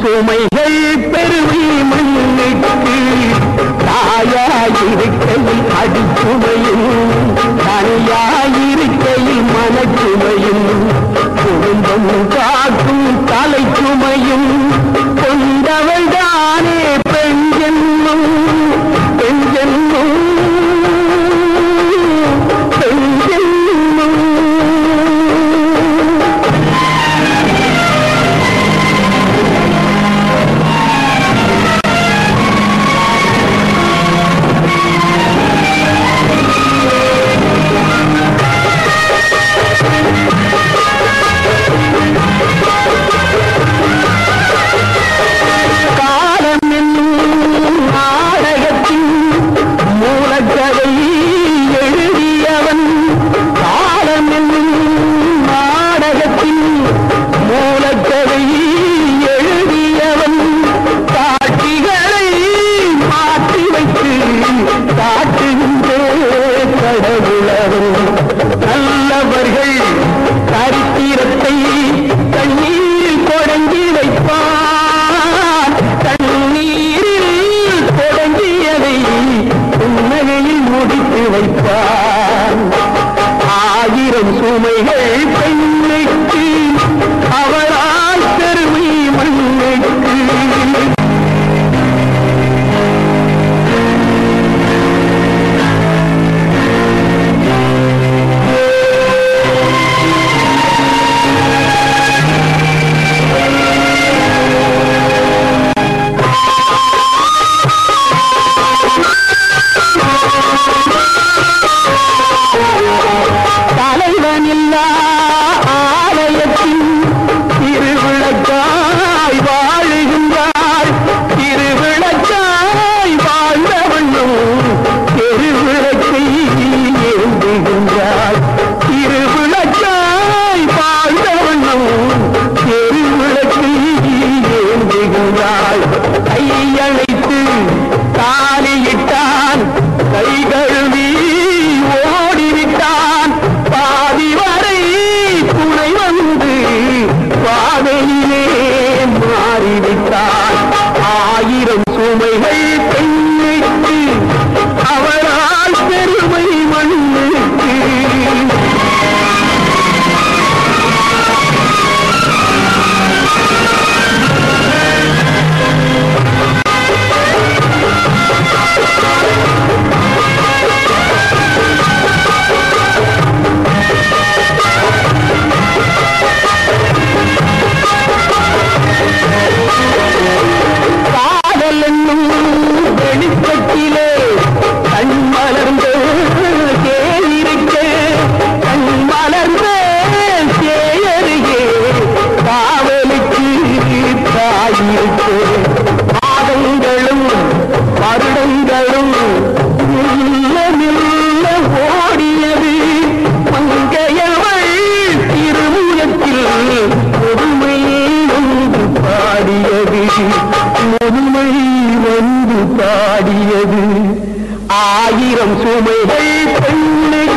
சுமைகள் பெருமை மண்ணுக்கு தாயாயிருக்கையில் அடிச்சுமையும் தனியாயிருக்கையில் மனச்சுமையும் குடும்பம் காக்கும் தலை சுமையும் கொண்டவள் தானே பெண் ஜென்மம் பெண் ஜென்மம் பெண் ஜென்மம் காலம் என்னும் நாடகத்தின் மூலக்கதை எழுதியவன் காலம் என்னும் நாடகத்தின் மூலக்கதை எழுதியவன் காட்சிகளை மாற்றி வைத்து காட்டுகின்ற கடவுளவன் நல்லவர்கள் சரித்திரத்தை தண்ணீர் தொடங்கி வைப்பான் தண்ணீரில் தொடங்கியதை புன்னகையில் முடித்து வைப்பான் ஆயிரம் சுமைகள் பெண்ணுக்கு அவரால் பெருமை மண்ணுக்கு தலைவனில்லா ஆலயத்தின் திருவிளக்காய் வாழுகின்றாள் திருவிளக்காய் வாழ்ந்தவண்ணும் திருவிளக்கை ஏந்துகின்றாள் திருவிளக்காய் வாழ்ந்தவண்ணும் திருவிளக்கை ஏந்துகின்றாள் கையணைத்து தாலியிட்டான் கை கழுவி ஓடிவிட்டான் பாதி வரை துணை வந்து பாதையிலே மாறிவிட்டான் ஆயிரம் சுமைகள் பெண்ணுக்கு அவரால் பெருமை மண்ணுக்கு காதல் என்னும் வெளிச்சத்திலே கண் மலர்ந்து தேயிருக்க கண் மலர்ந்த தேயருகே காவலுக்கு தாயிருக்க மாதங்களும் வருடங்களும் மெல்ல மெல்ல ஓடியது மங்கையவள் திருமுகத்தில் முதுமை வந்து பாடியது முதுமை வந்து பாடியது ஆயிரம் சுமைகள் பெண்ணுக்கு